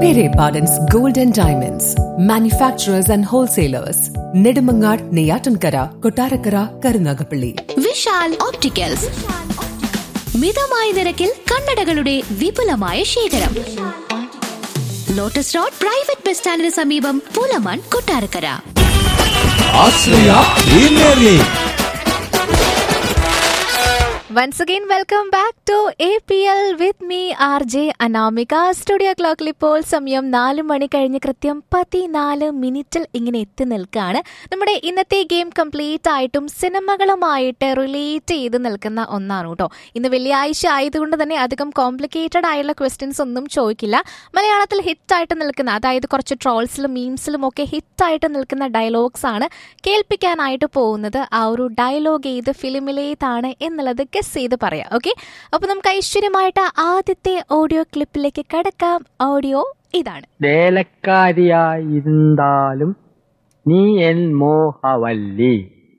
Pere Pardon's Gold and Diamonds, manufacturers and wholesalers, Nedumangad, Neyatankara, Kotarakara, Karunagapalli. Vishal opticals മിതമായ നിരക്കിൽ കണ്ണടകളുടെ വിപുലമായ ശേഖരം ലോട്ടസ് റോഡ് പ്രൈവറ്റ് ബസ് സ്റ്റാൻഡിന് സമീപം Pulamon Kottarakkara Ashraya premier league Once again, welcome back to APL with me, RJ Anamika studio ക്ലോക്കിൽ ഇപ്പോൾ സമയം നാല് മണി കഴിഞ്ഞ് കൃത്യം പതിനാല് മിനിറ്റിൽ ഇങ്ങനെ എത്തി നിൽക്കുകയാണ് നമ്മുടെ ഇന്നത്തെ ഗെയിം കംപ്ലീറ്റ് ആയിട്ടും സിനിമകളുമായിട്ട് റിലേറ്റ് ചെയ്ത് നിൽക്കുന്ന ഒന്നാണ് കേട്ടോ ഇന്ന് വെള്ളിയാഴ്ച ആയതുകൊണ്ട് തന്നെ അധികം കോംപ്ലിക്കേറ്റഡ് ആയുള്ള ക്വസ്റ്റ്യൻസ് ഒന്നും ചോദിക്കില്ല മലയാളത്തിൽ ഹിറ്റായിട്ട് നിൽക്കുന്ന അതായത് കുറച്ച് ട്രോൾസിലും മീംസിലും ഒക്കെ ഹിറ്റായിട്ട് നിൽക്കുന്ന ഡയലോഗ്സ് ആണ് കേൾപ്പിക്കാനായിട്ട് പോകുന്നത് ആ ഒരു ഡയലോഗ് ഏത് ഫിലിമിലേതാണ് എന്നുള്ളത് ഗസ് ചെയ്ത് പറയാം ഓക്കെ അപ്പൊ നമുക്ക് ഐശ്വര്യമായിട്ട് ആദ്യത്തെ ഓഡിയോ ക്ലിപ്പിലേക്ക് കടക്കാം ഓഡിയോ ഇതാണ് വേലക്കാരിയായിരുന്നാലും നീ എൻ മോഹവല്ലി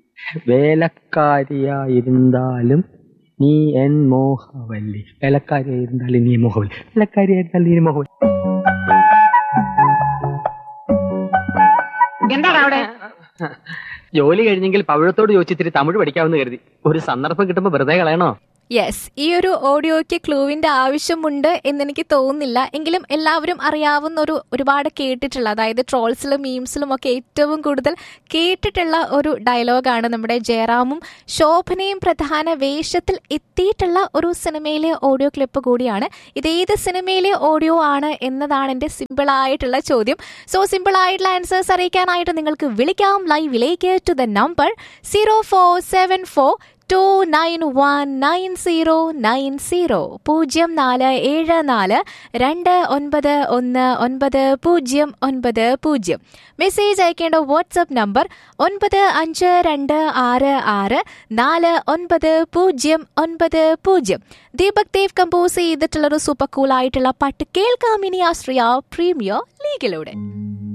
വേലക്കാരിയായിരുന്നാലും നീ എൻ മോഹവല്ലി വേലക്കാരിയായിരുന്നാലും നീ മോഹവല്ലി വേലക്കാരിയായിരുന്നാലും നീ മോഹവല്ലി എന്താണ് അവിടെ ജോലി കഴിഞ്ഞെങ്കിൽ പവിഴത്തോട് ചോദിച്ചിത്തിരി തമിഴ് പഠിക്കാമെന്ന് കരുതി ഒരു സന്ദർഭം കിട്ടുമ്പോ വെറുതെ കളയണോ യെസ് ഈ ഒരു ഓഡിയോയ്ക്ക് ക്ലൂവിന്റെ ആവശ്യമുണ്ട് എന്നെനിക്ക് തോന്നുന്നില്ല എങ്കിലും എല്ലാവരും അറിയാവുന്ന ഒരു ഒരുപാട് കേട്ടിട്ടുള്ള അതായത് ട്രോൾസിലും മീംസിലും ഒക്കെ ഏറ്റവും കൂടുതൽ കേട്ടിട്ടുള്ള ഒരു ഡയലോഗാണ് നമ്മുടെ ജയറാമും ശോഭനയും പ്രധാന വേഷത്തിൽ എത്തിയിട്ടുള്ള ഒരു സിനിമയിലെ ഓഡിയോ ക്ലിപ്പ് കൂടിയാണ് ഇതേത് സിനിമയിലെ ഓഡിയോ ആണ് എന്നതാണ് എൻ്റെ സിമ്പിൾ ആയിട്ടുള്ള ചോദ്യം സോ സിമ്പിൾ ആയിട്ടുള്ള ആൻസേഴ്സ് അറിയിക്കാനായിട്ട് നിങ്ങൾക്ക് വിളിക്കാം ലൈവിലേക്ക് to the number zero four seven four two nine one nine zero nine zero പൂജ്യം നാല് ഏഴ് നാല് രണ്ട് ഒൻപത് ഒന്ന് ഒൻപത് പൂജ്യം ഒൻപത് പൂജ്യം മെസ്സേജ് അയക്കേണ്ട വാട്സപ്പ് നമ്പർ ഒൻപത് അഞ്ച് രണ്ട് ആറ് ആറ് നാല് ഒൻപത് പൂജ്യം ഒൻപത് പൂജ്യം ദീപക് ദേവ് കമ്പോസ് ചെയ്തിട്ടുള്ളൊരു സൂപ്പർ കൂൾ ആയിട്ടുള്ള പാട്ട് കേൾക്കാം ഇനി ആശ്രയ പ്രീമിയർ ലീഗിലൂടെ